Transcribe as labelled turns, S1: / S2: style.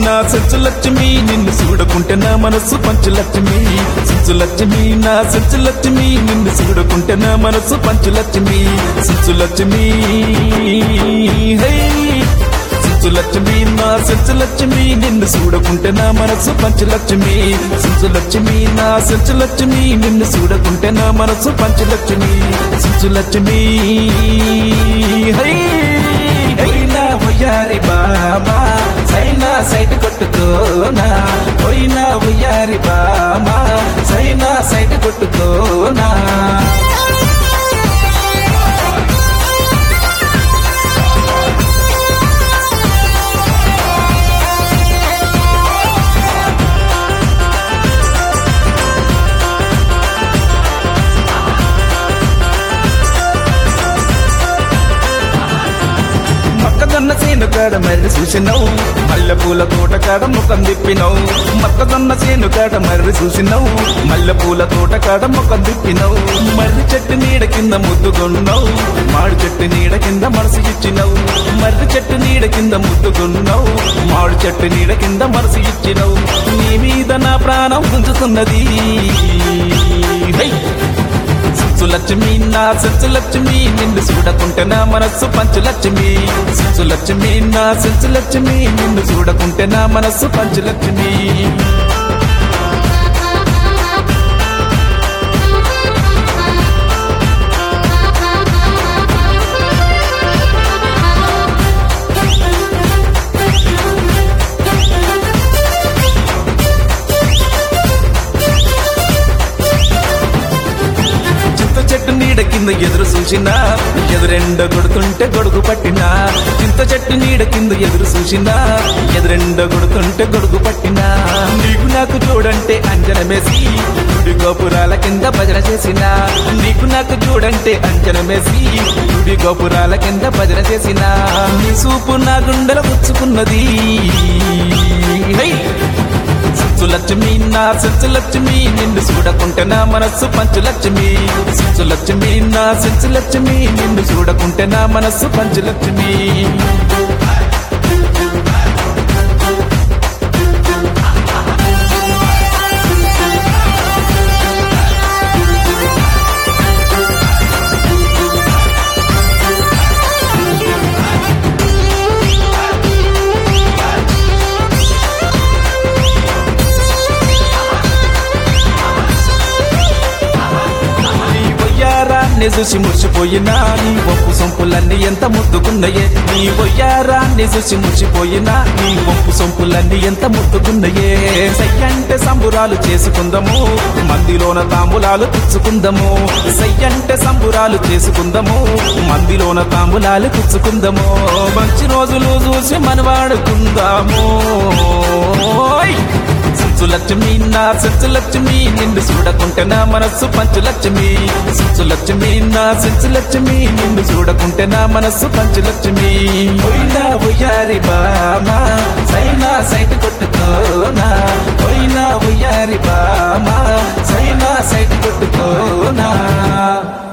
S1: నా సెంచు లక్ష్మి నిన్ను చూడకుంటే నా మనస్సు పంచు లక్ష్మి సెంచు లక్ష్మి నా సెంచు లక్ష్మి నిన్ను చూడకుంటే నా మనస్సు పంచు లక్ష్మి సెంచు లక్ష్మి హై సెంచు లక్ష్మి నా సెంచు లక్ష్మి నిన్ను చూడకుంటే నా మనస్సు పంచు లక్ష్మి సెంచు లక్ష్మి నా సెంచు లక్ష్మి నిన్ను చూడకుంటే నా మనస్సు పంచు లక్ష్మి సెంచు లక్ష్మి హై అయినా ఉయ్యారి బామా సైనా సైట్ కొట్టుకోనా పోయినా ఉయ్యారి బామా సైనా సైట్ కొట్టుకోనా మొక్కజొన్న చేను కాడ మర్రి చూసినవు మల్లె పూల తోట కాడ ముఖం తిప్పినవు మొక్కజొన్న చేను కాడ మర్రి చూసినవు మల్లె పూల తోట కాడ ముఖం తిప్పినవు మర్రి చెట్టు నీడ కింద ముద్దుగొన్నావు మాడు చెట్టు నీడ కింద మనసు ఇచ్చినవు మర్రి చెట్టు నీడ కింద ముద్దుగొన్నావు మాడు చెట్టు నీడ కింద మనసు ఇచ్చినవు నీ మీద నా ప్రాణం ఉంచుతున్నది హై సిచ్చు లక్ష్మి నా సిచ్చు లక్ష్మి నిన్ను చూడకుంటే నా మనస్సు పంచు లక్ష్మి సిచ్చు లక్ష్మి నా సిచ్చు లక్ష్మి నిన్ను చూడకుంటే నా మనస్సు పంచు లక్ష్మి చింత చెట్టు నీడ కింద ఎదురు చూసినా ఎదురెండ కొడుతుంటే గొడుగు పట్టినా చింత చెట్టు నీడ కింద ఎదురు చూసినా ఎదురెండ కొడుతుంటే గొడుగు పట్టినా నీకు నాకు చూడంటే అంజనమేసి గుడి గోపురాల కింద భజన చేసినా నీకు నాకు చూడంటే అంజనమేసి గుడి గోపురాల కింద భజన చేసినా నీ సూపు నా గుండెల పుచ్చుకున్నది హై! సిచ్చు లక్ష్మి నా సిచ్చు లక్ష్మి నిన్ను చూడకుంటే నా మనస్సు పంచు లక్ష్మి సిచ్చు లక్ష్మి నా సిచ్చు లక్ష్మి నిన్ను చూడకుంటే నా మనస్సు పంచు లక్ష్మి నీ వయ్యారాన్ని చూసి మురిసిపోయినా నీ ఒప్పు సొంపులన్నీ ఎంత ముద్దుకున్నాయే నీ వయ్యారాన్ని చూసి మురిసిపోయినా నీ ఒప్పు సొంపులన్నీ ఎంత ముద్దుకున్నాయే సయ్యంటే సంబురాలు చేసుకుందాము మందిలోన తాంబులాలు పుచ్చుకుందాము సయ్యంటే సంబురాలు చేసుకుందాము మందిలోన తాంబులాలు పుచ్చుకుందాము మంచి రోజులు చూసి మనవాడుకుందాము ఓయ్! సిచ్చు లక్ష్మి నా సిచ్చు లక్ష్మి నిన్ను చూడకుంటే నా మనస్సు పంచు లక్ష్మి సిచ్చు లక్ష్మి నా సిచ్చు లక్ష్మి నిన్ను చూడకుంటే నా మనస్సు పంచు లక్ష్మి పోయినా ఉయ్యారి బామా సైనా సైట్ కొట్టుకోనా పోయినా ఉయ్యారి బామా సైనా సైట్ కొట్టుకోనా